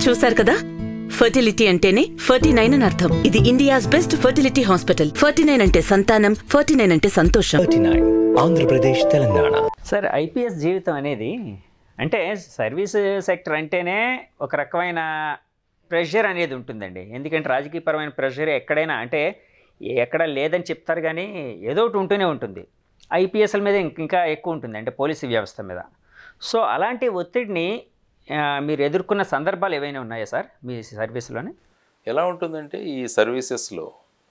చూశారు కదా ఫర్టిలిటీ అంటేనే ఫర్టీ నైన్ అని అర్థం ఇది India's best fertility hospital forty nine అంటే సంతానం ఫర్టీ నైన్ అంటే సంతోషం thirty nine Andhra Pradesh Telangana sir IPS జీవితం అనేది అంటే సర్వీస్ సెక్టర్ అంటేనే ఒక రకమైన ప్రెషర్ అనేది ఉంటుందండి ఎందుకంటే రాజకీయపరమైన ప్రెషర్ ఎక్కడైనా అంటే ఎక్కడ లేదని చెప్తారు కానీ ఏదో ఒకటి ఉంటూనే ఉంటుంది ఐపీఎస్ల మీద ఇంక- ఇంకా ఎక్కువ ఉంటుంది అంటే పోలీసు వ్యవస్థ మీద సో అలాంటి ఒత్తిడిని ఆ, మీరు ఎదుర్కొన్న సందర్భాలు ఏవైనా ఉన్నాయా సార్ మీ సర్వీస్లోనే ఎలా ఉంటుందంటే ఈ సర్వీసెస్లో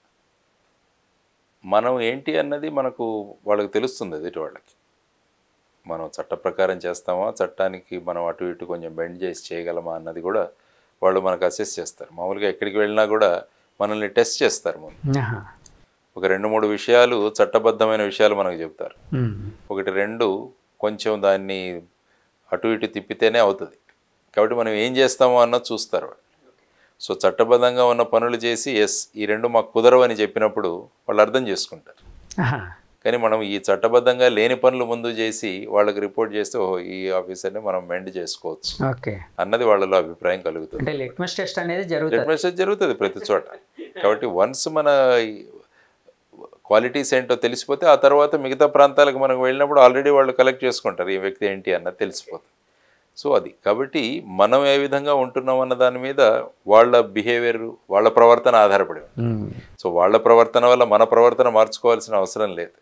మనం ఏంటి అన్నది మనకు వాళ్ళకి తెలుస్తుంది ఎదుటి వాళ్ళకి మనం చట్ట ప్రకారం చేస్తామా చట్టానికి మనం అటు ఇటు కొంచెం బెండ్ చేసి చేయగలమా అన్నది కూడా వాళ్ళు మనకు అసెస్ చేస్తారు మామూలుగా ఎక్కడికి వెళ్ళినా కూడా మనల్ని టెస్ట్ చేస్తారు ముందు ఒక రెండు మూడు విషయాలు చట్టబద్ధమైన విషయాలు మనకు చెప్తారు ఒకటి రెండు కొంచెం దాన్ని అటు ఇటు తిప్పితేనే అవుతుంది కాబట్టి మనం ఏం చేస్తామో అన్నది చూస్తారు వాళ్ళు సో చట్టబద్ధంగా ఉన్న పనులు చేసి ఎస్ ఈ రెండు మాకు కుదరవని చెప్పినప్పుడు వాళ్ళు అర్థం చేసుకుంటారు కానీ మనం ఈ చట్టబద్ధంగా లేని పనులు ముందు చేసి వాళ్ళకి రిపోర్ట్ చేస్తే ఓహో ఈ ఆఫీసర్ని మనం మెండ్ చేసుకోవచ్చు ఓకే అన్నది వాళ్ళలో అభిప్రాయం కలుగుతుంది అంటే లిట్మస్ టెస్ట్ అనేది జరుగుతుంది మెసేజ్ జరుగుతుంది ప్రతి చోట కాబట్టి వన్స్ మన క్వాలిటీస్ ఏంటో తెలిసిపోతే ఆ తర్వాత మిగతా ప్రాంతాలకు మనం వెళ్ళినప్పుడు ఆల్రెడీ వాళ్ళు కలెక్ట్ చేసుకుంటారు ఈ వ్యక్తి ఏంటి అన్నది తెలిసిపోతుంది సో అది కాబట్టి మనం ఏ విధంగా ఉంటున్నాం అన్న దాని మీద వాళ్ళ బిహేవియర్ వాళ్ళ ప్రవర్తన ఆధారపడి ఉంది సో వాళ్ళ ప్రవర్తన వల్ల మన ప్రవర్తన మార్చుకోవాల్సిన అవసరం లేదు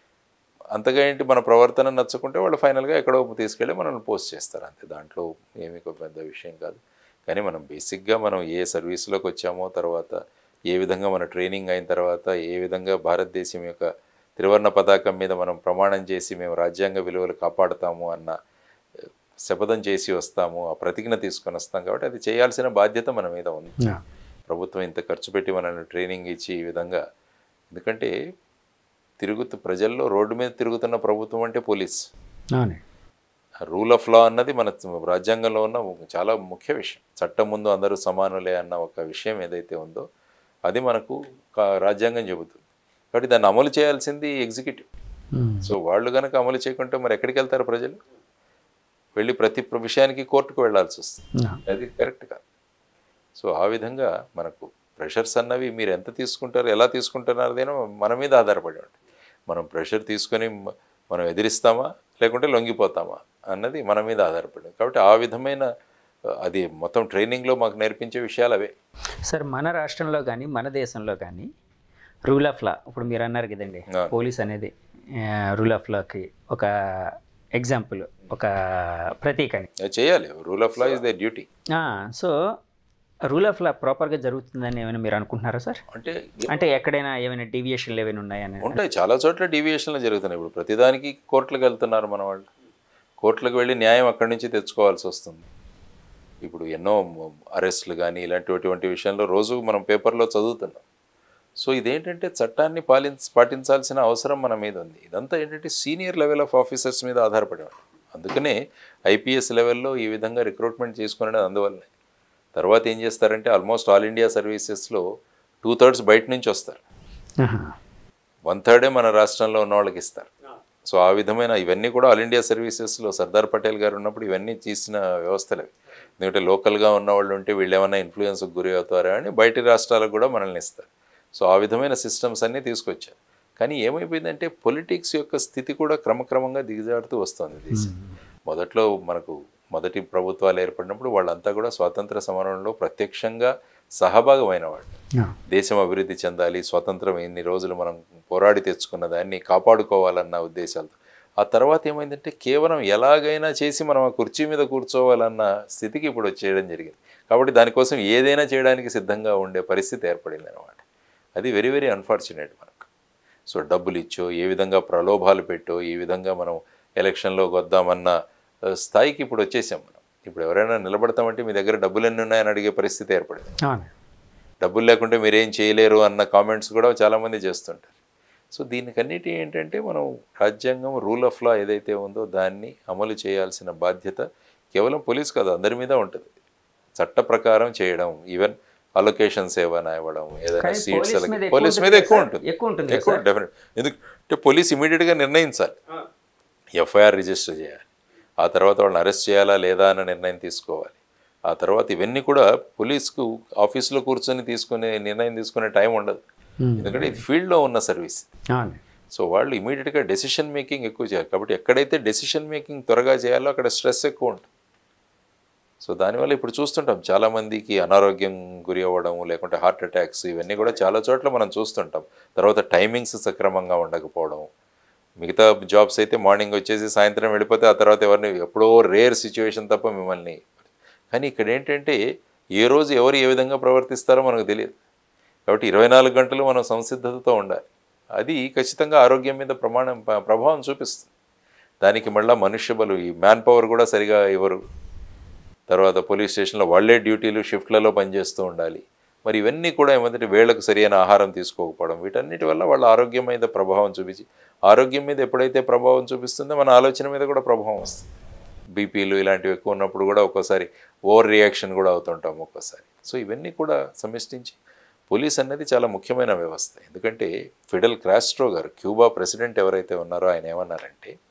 అంతగా ఏంటి మన ప్రవర్తన నచ్చకుంటే వాళ్ళు ఫైనల్గా ఎక్కడో తీసుకెళ్ళి మనల్ని పోస్ట్ చేస్తారు అంతే దాంట్లో ఏమీ ఒక పెద్ద విషయం కాదు కానీ మనం బేసిక్గా మనం ఏ సర్వీస్లోకి వచ్చామో తర్వాత ఏ విధంగా మన ట్రైనింగ్ అయిన తర్వాత ఏ విధంగా భారతదేశం యొక్క త్రివర్ణ పతాకం మీద మనం ప్రమాణం చేసి మేము రాజ్యాంగ విలువలు కాపాడుతాము అన్న ఆ, శపథం చేసి వస్తాము ఆ ప్రతిజ్ఞ తీసుకొని వస్తాం కాబట్టి అది చేయాల్సిన బాధ్యత మన మీద ఉంది ప్రభుత్వం ఇంత ఖర్చు పెట్టి మనల్ని ట్రైనింగ్ ఇచ్చి ఈ విధంగా ఎందుకంటే తిరుగుతూ ప్రజల్లో రోడ్డు మీద తిరుగుతున్న ప్రభుత్వం అంటే పోలీస్ అవునండి రూల్ ఆఫ్ లా అన్నది మన రాజ్యాంగంలో ఉన్న ఒక చాలా ముఖ్య విషయం చట్టం ముందు అందరూ సమానులే అన్న ఒక విషయం ఏదైతే ఉందో అది మనకు కా- రాజ్యాంగం చెబుతుంది కాబట్టి దాన్ని అమలు చేయాల్సింది ఎగ్జిక్యూటివ్ సో వాళ్ళు కనుక అమలు చేయకుంటే మరి ఎక్కడికి వెళ్తారు ప్రజలు వెళ్ళి ప్రతి ప్ర- విషయానికి కోర్టుకు వెళ్ళాల్సి వస్తుంది అది కరెక్ట్ కాదు సో ఆ విధంగా మనకు ప్రెషర్స్ అన్నవి మీరు ఎంత తీసుకుంటారు ఎలా తీసుకుంటున్నారు అదేనో మన మీద ఆధారపడి ఉంటుంది మనం ప్రెషర్ తీసుకొని మ- మనం ఎదిరిస్తామా లేకుంటే లొంగిపోతామా అన్నది మన మీద ఆధారపడి ఉంది. కాబట్టి ఆ విధమైన ఆ, అది మొత్తం ట్రైనింగ్లో మాకు నేర్పించే విషయాలు అవే సార్ మన రాష్ట్రంలో కానీ మన దేశంలో కానీ రూల్ ఆఫ్ లా ఇప్పుడు మీరు అన్నారు కదండి ఆ. పోలీస్ అనేది రూల్ ఆఫ్ లాకి ఒక ఎగ్జాంపుల్ ఒక ప్రతీక అని అది చేయాలి rule of law is the duty ah, so rule of law ప్రాపర్గా జరుగుతుందని ఏమైనా మీరు అనుకుంటున్నారా సార్ అంటే అంటే ఎక్కడైనా ఏమైనా డీవియేషన్లు ఏమైనా ఉన్నాయని ఉంటాయి చాలా చోట్ల డీవియేషన్లు జరుగుతున్నాయి ఇప్పుడు ప్రతిదానికి కోర్టులకు వెళ్తున్నారు మన వాళ్ళు కోర్టులకు వెళ్ళి న్యాయం అక్కడి నుంచి తెచ్చుకోవాల్సి వస్తుంది ఇప్పుడు ఎన్నో అరెస్టులు కానీ ఇలాంటిటువంటి విషయంలో రోజు మనం పేపర్లో చదువుతున్నాం సో ఇదేంటంటే చట్టాన్ని పాలించ పాటించాల్సిన అవసరం మన మీద ఉంది ఇదంతా ఏంటంటే సీనియర్ లెవెల్ ఆఫ్ ఆఫీసర్స్ మీద ఆధారపడి ఉంటుంది అందుకనే ఐపీఎస్ లెవెల్లో ఈ విధంగా రిక్రూట్మెంట్ చేసుకునేది అందువల్లనే తర్వాత ఏం చేస్తారంటే ఆల్మోస్ట్ ఆల్ ఇండియా సర్వీసెస్లో టూ థర్డ్స్ బయట నుంచి వస్తారు వన్ థర్డే మన రాష్ట్రంలో ఉన్న వాళ్ళకి ఇస్తారు సో ఆ విధమైన ఇవన్నీ కూడా ఆల్ ఇండియా సర్వీసెస్లో సర్దార్ పటేల్ గారు ఉన్నప్పుడు ఇవన్నీ తీసిన వ్యవస్థలు అవి ఎందుకంటే లోకల్గా ఉన్న వాళ్ళు ఉంటే వీళ్ళు ఏమైనా ఇన్ఫ్లుయెన్స్కి గురి అవుతారా అని బయటి రాష్ట్రాలకు కూడా మనల్ని ఇస్తారు సో ఆ విధమైన సిస్టమ్స్ అన్నీ తీసుకొచ్చారు కానీ ఏమైపోయిందంటే పొలిటిక్స్ యొక్క స్థితి కూడా క్రమక్రమంగా దిగజారుతూ వస్తుంది దేశం మొదట్లో మనకు మొదటి ప్రభుత్వాలు ఏర్పడినప్పుడు వాళ్ళంతా కూడా స్వాతంత్ర సమరంలో ప్రత్యక్షంగా సహభాగమైన వాళ్ళు దేశం అభివృద్ధి చెందాలి స్వతంత్రం ఎన్ని రోజులు మనం పోరాడి తెచ్చుకున్న దాన్ని కాపాడుకోవాలన్న ఉద్దేశాలతో ఆ తర్వాత ఏమైందంటే కేవలం ఎలాగైనా చేసి మనం ఆ కుర్చీ మీద కూర్చోవాలన్న స్థితికి ఇప్పుడు వచ్చేయడం జరిగింది కాబట్టి దానికోసం ఏదైనా చేయడానికి సిద్ధంగా ఉండే పరిస్థితి ఏర్పడింది అనమాట అది వెరీ వెరీ అన్ఫార్చునేట్ మనకు సో డబ్బులు ఇచ్చో ఏ విధంగా ప్రలోభాలు పెట్టో ఏ విధంగా మనం ఎలక్షన్లోకి వద్దామన్న ఆ, స్థాయికి ఇప్పుడు వచ్చేసాం మనం ఇప్పుడు ఎవరైనా నిలబడతామంటే మీ దగ్గర డబ్బులు ఎన్ని ఉన్నాయని అడిగే పరిస్థితి ఏర్పడింది అవును డబ్బులు లేకుంటే మీరేం చేయలేరు అన్న కామెంట్స్ కూడా చాలామంది చేస్తుంటారు సో దీనికన్నిటి ఏంటంటే మనం రాజ్యాంగం రూల్ ఆఫ్ లా ఏదైతే ఉందో దాన్ని అమలు చేయాల్సిన బాధ్యత కేవలం పోలీస్ కాదు అందరి మీద ఉంటుంది చట్ట ప్రకారం చేయడం ఈవెన్ అలొకేషన్స్ ఏమైనా ఇవ్వడం ఏదైనా కానీ సీట్స్ పోలీస్ మీద ఎక్కువ పోలీస్ మీద ఉంటుంది ఎక్కువ కదా ఉంటుంది సార్? ఎక్కువ ఉంటుంది ఎక్కువ కదా డెఫినెట్ ఎందుకంటే పోలీస్ ఇమీడియట్గా నిర్ణయించాలి ఎఫ్ఐఆర్ రిజిస్టర్ చేయాలి ఆ తర్వాత వాళ్ళని అరెస్ట్ చేయాలా లేదా అన్న నిర్ణయం తీసుకోవాలి ఆ తర్వాత ఇవన్నీ కూడా పోలీస్కు ఆఫీస్లో కూర్చొని తీసుకునే నిర్ణయం తీసుకునే టైం ఉండదు ఎందుకంటే ఇది ఫీల్డ్లో ఉన్న సర్వీస్ అవును సో వాళ్ళు ఇమీడియట్గా డెసిషన్ మేకింగ్ ఎక్కువ చేయాలి కాబట్టి ఎక్కడైతే డెసిషన్ మేకింగ్ త్వరగా చేయాలో అక్కడ స్ట్రెస్ ఎక్కువ ఉంటుంది సో దానివల్ల ఇప్పుడు చూస్తుంటాం చాలామందికి అనారోగ్యం గురి అవ్వడం లేకుంటే హార్ట్ అటాక్స్ ఇవన్నీ కూడా చాలా చోట్ల మనం చూస్తుంటాం తర్వాత టైమింగ్స్ సక్రమంగా ఉండకపోవడం మిగతా జాబ్స్ అయితే మార్నింగ్ వచ్చేసి సాయంత్రం వెళ్ళిపోతే ఆ తర్వాత ఎవరిని ఎప్పుడో రేర్ సిచ్యువేషన్ తప్ప మిమ్మల్ని కానీ ఇక్కడ ఏంటంటే ఏ రోజు ఎవరు ఏ విధంగా ప్రవర్తిస్తారో మనకు తెలియదు కాబట్టి ఇరవై నాలుగు గంటలు మనం సంసిద్ధతతో ఉండాలి అది ఖచ్చితంగా ఆరోగ్యం మీద ప్రమాణం ప- ప్రభావం చూపిస్తుంది దానికి మళ్ళీ మనుష్య బలు ఈ మ్యాన్ పవర్ కూడా సరిగా ఇవ్వరు తర్వాత పోలీస్ స్టేషన్లో వాళ్ళే డ్యూటీలు షిఫ్ట్లలో పనిచేస్తూ ఉండాలి మరి ఇవన్నీ కూడా ఏమంటే వేళకు సరైన ఆహారం తీసుకోకపోవడం వీటన్నిటి వల్ల వాళ్ళ ఆరోగ్యం మీద ప్రభావం చూపించి ఆరోగ్యం మీద ఎప్పుడైతే ప్రభావం చూపిస్తుందో మన ఆలోచన మీద కూడా ప్రభావం వస్తుంది బీపీలు ఇలాంటివి ఎక్కువ ఉన్నప్పుడు కూడా ఒక్కోసారి ఓవర్ రియాక్షన్ కూడా అవుతుంటాం ఒక్కోసారి సో ఇవన్నీ కూడా సమిష్టించి పోలీస్ అనేది చాలా ముఖ్యమైన వ్యవస్థ ఎందుకంటే ఫిడెల్ క్రాస్ట్రో గారు క్యూబా ప్రెసిడెంట్ ఎవరైతే ఉన్నారో ఆయన ఏమన్నారంటే